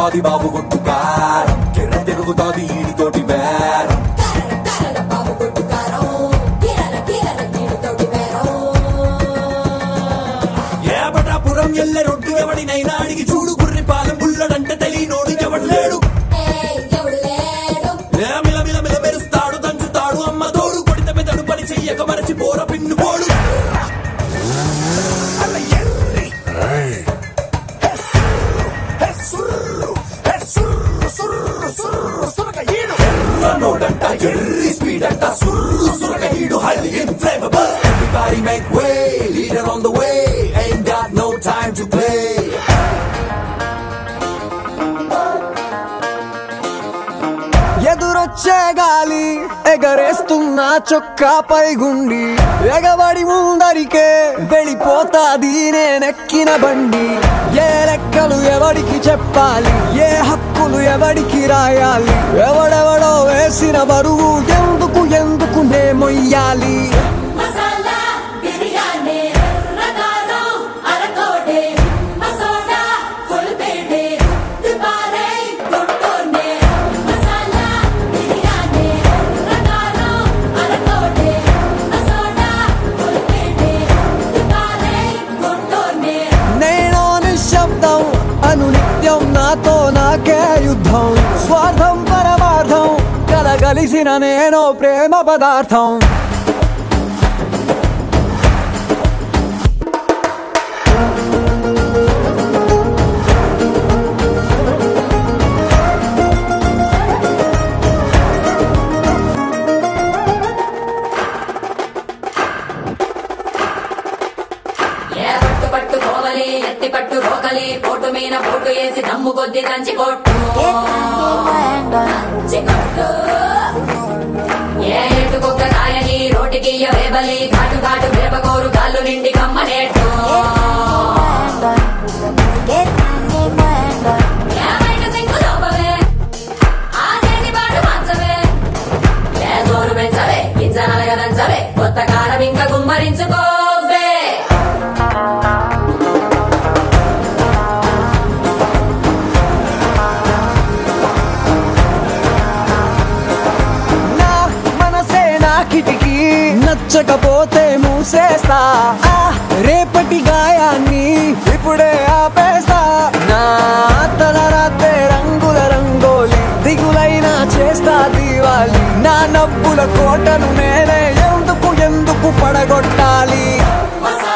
తిరుగుతాది బాబు కొట్టు కారం కిర్ర తిరుగుతాది ఈడితోటి బేరం బాబు కొట్టు కారం కీరల కీరల నీటితోటి బేరం ఏ పటాపురం ఎల్లె రొడ్డు ఎవడినైనా అడిగి చూడు గుర్రి పాలెం బుల్లడంటే తెలియనోడు ఎవడు లేడు ఏయ్, ఎవడు లేడు ఏ మిల మిల మిల మెరుస్తాడు దంచుతాడు అమ్మ తోడు కొడితే పెదడు పని చెయ్యక మరచి పోర పిన్ను పోడు అలా ఎర్రి. హే సుర్రు, హే సుర్రు, హే సుర్రు, సుర్రు, సుర్రు, సురక ఈడు. ఎర్ర నోడంట ఎర్రి స్పీడ్ అంట సుర్రు సురక ఈడు highly inflammable everybody make way leader on the way ain't got no time to play ఎదురొచ్చే గాలి ఎగరేస్తున్న చొక్కా పైగుండి ఎగబడి ముందరికే వెళ్ళిపోతాది నేనెక్కిన బండి ఏ లెక్కలు ఎవడికి చెప్పాలి ఏ హక్కులు ఎవడికి రాయాలి ఎవడెవడో వేసిన బరువు ఎందుకు ఎందుకు నే మొయ్యాలి మసాలా బిర్యానీ రకారం అరకోటే మసోడా ఫుల్ పేటే దుబారే గుంటూరునే మసాలా బిర్యానీ రకారం అరకోటే మసోడా ఫుల్ పేటే దుబారే గుంటూరునే నేను నిశ్శబ్దం అను నిత్యం నాతో నాకే యుద్ధం స్వార్థం పరమార్థం కలగలిసిన నేను ప్రేమ పదార్థం ఏ పట్టు పట్టు కోవలి ఎత్తి పట్టు రోకలి పోటు మీద పోటు వేసి దమ్ము కొద్ది దంచి కొట్టు దంచి కొట్టు ఏ ఎటు కుక్క కాయని రోటికి వేబలి ఘాటు ఘాటు వేపకోరు కాళ్ళు నిండి కమ్మనేట్టు ఏ బయట సింగు లోపవే ఆ చేతి పాటు మంచవే ఏ జోరు పెంచవే గింజ నలగదంచవే కొత్త కారం ఇంకా గుమ్మరించుకోవే నా మనసే నా కిటికీ నచ్చకపోతే మూసేస్తా ఆ రేపటి గాయాన్ని ఇప్పుడే ఆపేస్తా నా తల రాత్రే రంగుల రంగోలి దిగులైనా చేస్తా దీవాలి నా నవ్వుల కోటను నేనే ఎందుకు ఎందుకు పడగొట్టాలి మసాలా